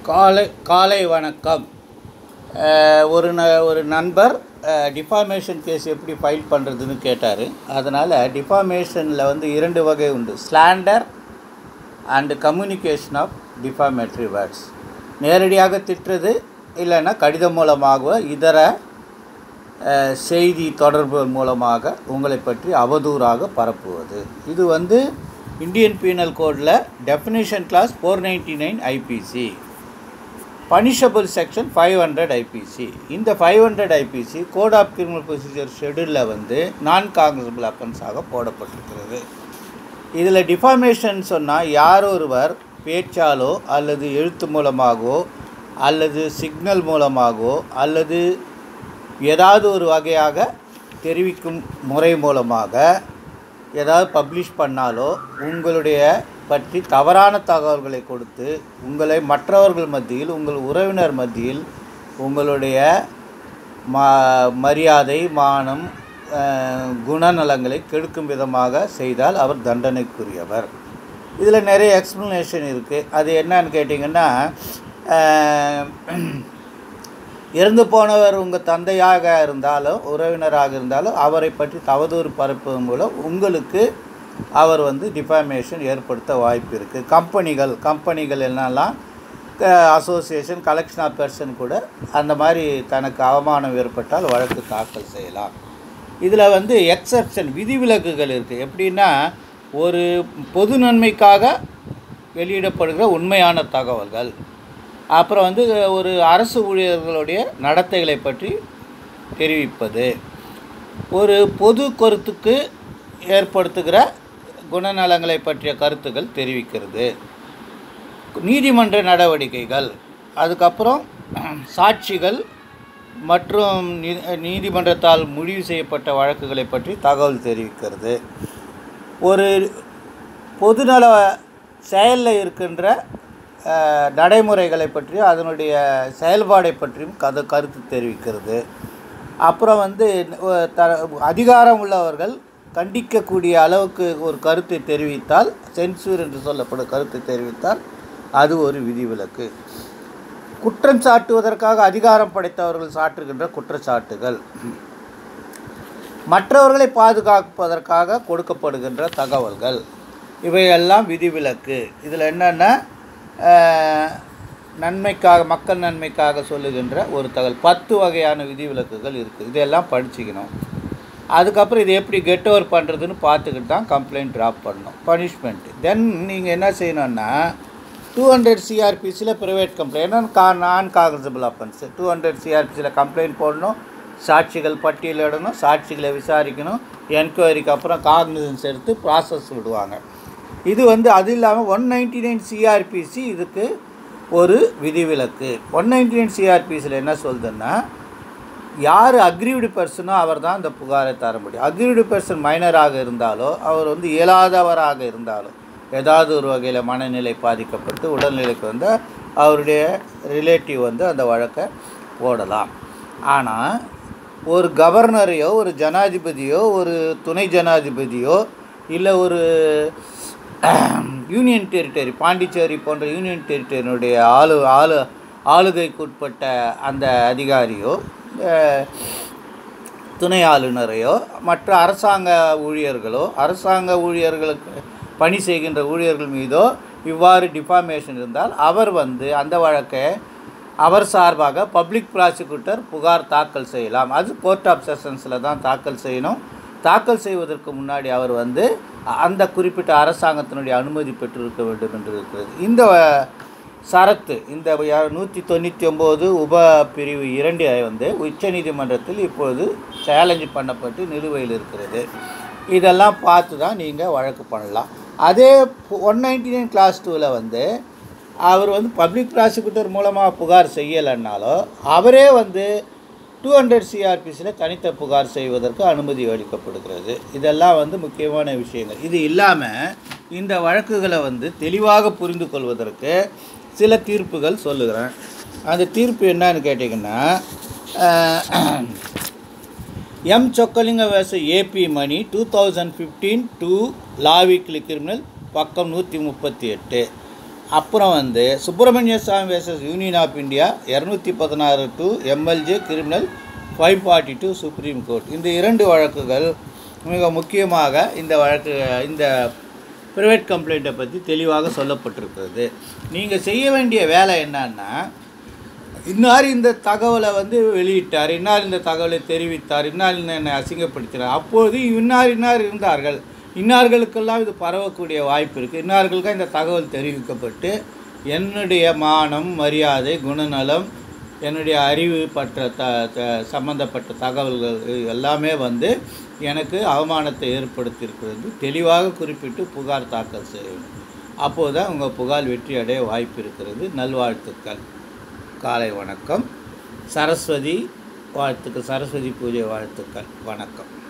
காலை காலை வணக்கம் அஹ், ஒரு ந ஒரு நண்பர் டிஃபார்மேஷன் கேஸ் எப்படி ஃபைல் பண்ணுறதுன்னு கேட்டார் அதனால் டிஃபார்மேஷனில் வந்து இரண்டு வகை உண்டு slander and communication of defamatory words நேரடியாக திட்டுறது இல்லைன்னா கடிதம் மூலமாகவோ இதர அஹ், செய்தி தொடர்பு மூலமாக உங்களை பற்றி அவதூறாக பரப்புவது இது வந்து இந்தியன் பீனல் கோடில் definition clause four ninety nine IPC punishable section five hundred IPC இந்த five hundred IPC code of criminal procedure ஷெடியூலில் வந்து நான் காங்கிரசபிள் அஃபென்ஸாக போடப்பட்டிருக்கிறது இதில் டிஃபார்மேஷன் சொன்னால் யார் ஒருவர் பேச்சாலோ அல்லது எழுத்து மூலமாகவோ அல்லது சிக்னல் மூலமாகவோ அல்லது ஏதாவது ஒரு வகையாக தெரிவிக்கும் முறை மூலமாக ஏதாவது பப்ளிஷ் பண்ணாலோ உங்களுடைய பற்றி தவறான தகவல்களை கொடுத்து உங்களை மற்றவர்கள் மத்தியில் உங்கள் உறவினர் மத்தியில் உங்களுடைய ம மரியாதை மானம் அஹ், குணநலங்களை கெடுக்கும் விதமாக செய்தால் அவர் தண்டனைக்குரியவர் இதில் நிறைய எக்ஸ்ப்ளனேஷன் இருக்குது அது என்னன்னு கேட்டிங்கன்னா அஹ், இறந்து போனவர் உங்கள் தந்தையாக இருந்தாலும் உறவினராக இருந்தாலும் அவரை பற்றி தவதூறு பரப்புவதன் மூலம் உங்களுக்கு அவர் வந்து டிஃபாமேஷன் ஏற்படுத்த வாய்ப்பு இருக்குது கம்பெனிகள் கம்பெனிகள் என்னெல்லாம் அசோசியேஷன் கலெக்ஷன் ஆஃப் பெர்சன் கூட அந்த மாதிரி தனக்கு அவமானம் ஏற்பட்டால் வழக்கு தாக்கல் செய்யலாம் இதில் வந்து எக்ஸப்ஷன் விதிவிலக்குகள் இருக்குது எப்படின்னா ஒரு பொது நன்மைக்காக வெளியிடப்படுகிற உண்மையான தகவல்கள் அப்புறம் வந்து ஒரு அரசு ஊழியர்களுடைய நடத்தைகளை பற்றி தெரிவிப்பது ஒரு பொது கருத்துக்கு ஏற்படுத்துகிற குணநலங்களை பற்றிய கருத்துக்கள் தெரிவிக்கிறது நீதிமன்ற நடவடிக்கைகள் அதுக்கப்புறம் சாட்சிகள் மற்றும் நீ- நீதிமன்றத்தால் முடிவு செய்யப்பட்ட வழக்குகளை பற்றி தகவல் தெரிவிக்கிறது ஒரு பொதுநல செயலில் இருக்கின்ற அஹ், நடைமுறைகளை பற்றியும் அதனுடைய செயல்பாடை பற்றியும் கத கருத்து தெரிவிக்கிறது அப்புறம் வந்து அஹ், த அதிகாரம் உள்ளவர்கள் கண்டிக்கக்கூடிய அளவுக்கு ஒரு கருத்தை தெரிவித்தால் சென்சூர் என்று சொல்லப்படும் கருத்தை தெரிவித்தால் அது ஒரு விதிவிலக்கு குற்றம் சாட்டுவதற்காக அதிகாரம் படைத்தவர்கள் சாட்டுகின்ற குற்றச்சாட்டுகள் மற்றவர்களை பாதுகாப்பதற்காக கொடுக்கப்படுகின்ற தகவல்கள் இவையெல்லாம் விதிவிலக்கு இதில் என்னென்னா நன்மைக்காக மக்கள் நன்மைக்காக சொல்லுகின்ற ஒரு தகவல் பத்து வகையான விதிவிலக்குகள் இருக்குது இதெல்லாம் படிச்சுக்கணும் அதுக்கப்புறம் இது எப்படி கெட் ஓவர் பண்ணுறதுன்னு பார்த்துக்கிட்டு தான் கம்ப்ளைண்ட் ட்ராப் பண்ணணும் பனிஷ்மெண்ட் தென் நீங்கள் என்ன செய்யணும்னா டூ ஹண்ட்ரட் சிஆர்பிசியில் ப்ரைவேட் கம்ப்ளைண்ட் என்னன்னு கா non cognizable offence two hundred சிஆர்பிசியில் கம்ப்ளைண்ட் போடணும் சாட்சிகள் பட்டியலிடணும் சாட்சிகளை விசாரிக்கணும் என்கொயரிக்கு அப்புறம் காக்னிசன்ஸ் எடுத்து ப்ராசஸ் விடுவாங்க இது வந்து அது இல்லாமல் ஒன் நைன்டி நைன் சிஆர்பிசி இதுக்கு ஒரு விதிவிலக்கு ஒன் நைன்டி நைன் சிஆர்பிசியில் என்ன சொல்லுதுன்னா யார் அக்ரிவ்டு பர்சனோ அவர் தான் இந்த புகாரை தர முடியும் அக்ரிவ்டு பர்சன் மைனராக இருந்தாலோ அவர் வந்து இயலாதவராக இருந்தாலோ ஏதாவது ஒரு வகையில் மனநிலை பாதிக்கப்பட்டு உடல்நிலைக்கு வந்து அவருடைய ரிலேட்டிவ் வந்து அந்த வழக்கை போடலாம் ஆனால் ஒரு கவர்னரையோ ஒரு ஜனாதிபதியோ ஒரு துணை ஜனாதிபதியோ இல்லை ஒரு யூனியன் டெரிட்டரி பாண்டிச்சேரி போன்ற யூனியன் டெரிட்டரியினுடைய ஆளு ஆளு ஆளுகைக்குட்பட்ட அந்த அதிகாரியோ அஹ், துணை ஆளுநரையோ மற்ற அரசாங்க ஊழியர்களோ அரசாங்க ஊழியர்களுக்கு பணி செய்கின்ற ஊழியர்கள் மீதோ இவ்வாறு டிஃபாமேஷன் இருந்தால் அவர் வந்து அந்த வழக்கை அவர் சார்பாக பப்ளிக் ப்ராசிக்யூட்டர் புகார் தாக்கல் செய்யலாம் அது கோர்ட் ஆஃப் செஷன்ஸில் தான் தாக்கல் செய்யணும் தாக்கல் செய்வதற்கு முன்னாடி அவர் வந்து அந்த குறிப்பிட்ட அரசாங்கத்தினுடைய அனுமதி பெற்றிருக்க வேண்டும் என்று இருக்கிறது இந்த சரத்து இந்த நூற்றி தொண்ணூற்றி ஒம்பது உப பிரிவு இரண்டு வந்து உச்சநீதிமன்றத்தில் இப்பொழுது சேலஞ்சு பண்ணப்பட்டு நிலுவையில் இருக்கிறது இதெல்லாம் பார்த்து தான் நீங்கள் வழக்கு பண்ணலாம் அதே ஒன் நைன்டி நைன் கிளாஸ் டூவில் வந்து அவர் வந்து பப்ளிக் ப்ராசிக்யூட்டர் மூலமாக புகார் செய்யலைன்னாலோ அவரே வந்து டூ ஹண்ட்ரட் சிஆர்பிஸில் தனித்த புகார் செய்வதற்கு அனுமதி அளிக்கப்படுகிறது இதெல்லாம் வந்து முக்கியமான விஷயங்கள் இது இல்லாமல் இந்த வழக்குகளை வந்து தெளிவாக புரிந்து கொள்வதற்கு சில தீர்ப்புகள் சொல்லுகிறேன் அந்த தீர்ப்பு என்னன்னு கேட்டிங்கன்னா ah, M Chockalinga versus AB Mani two thousand fifteen two law weekly criminal பக்கம் நூற்றி முப்பத்தி எட்டு அப்புறம் வந்து சுப்பிரமணிய சாமி வேசஸ் யூனியன் ஆஃப் இந்தியா இரநூத்தி பதினாறு to MLJ criminal five forty two supreme court இந்த இரண்டு வழக்குகள் மிக முக்கியமாக இந்த வழக்கு இந்த ப்ரைவேட் கம்ப்ளைண்ட்டை பற்றி தெளிவாக சொல்லப்பட்டிருக்கிறது நீங்கள் செய்ய வேண்டிய வேலை என்னன்னா இன்னார் இந்த தகவலை வந்து வெளியிட்டார் இன்னார் இந்த தகவலை தெரிவித்தார் இன்னார் இந்த என்னை அசிங்கப்படுத்தினார் அப்போது இன்னார் இன்னார் இருந்தார்கள் இன்னார்களுக்கெல்லாம் இது பரவக்கூடிய வாய்ப்பு இருக்குது இன்னார்களுக்கு இந்த தகவல் தெரிவிக்கப்பட்டு என்னுடைய மானம் மரியாதை குணநலம் என்னுடைய அறிவு பற்ற த த சம்மந்தப்பட்ட தகவல்கள் இது எல்லாமே வந்து எனக்கு அவமானத்தை ஏற்படுத்தியிருக்கிறது தெளிவாக குறிப்பிட்டு புகார் தாக்கல் செய்ய வேண்டும் அப்போது தான் உங்கள் புகார் வெற்றி அடைய வாய்ப்பு இருக்கிறது நல்வாழ்த்துக்கள் காலை வணக்கம் சரஸ்வதி வாழ்த்துக்கள் சரஸ்வதி பூஜை வாழ்த்துக்கள் வணக்கம்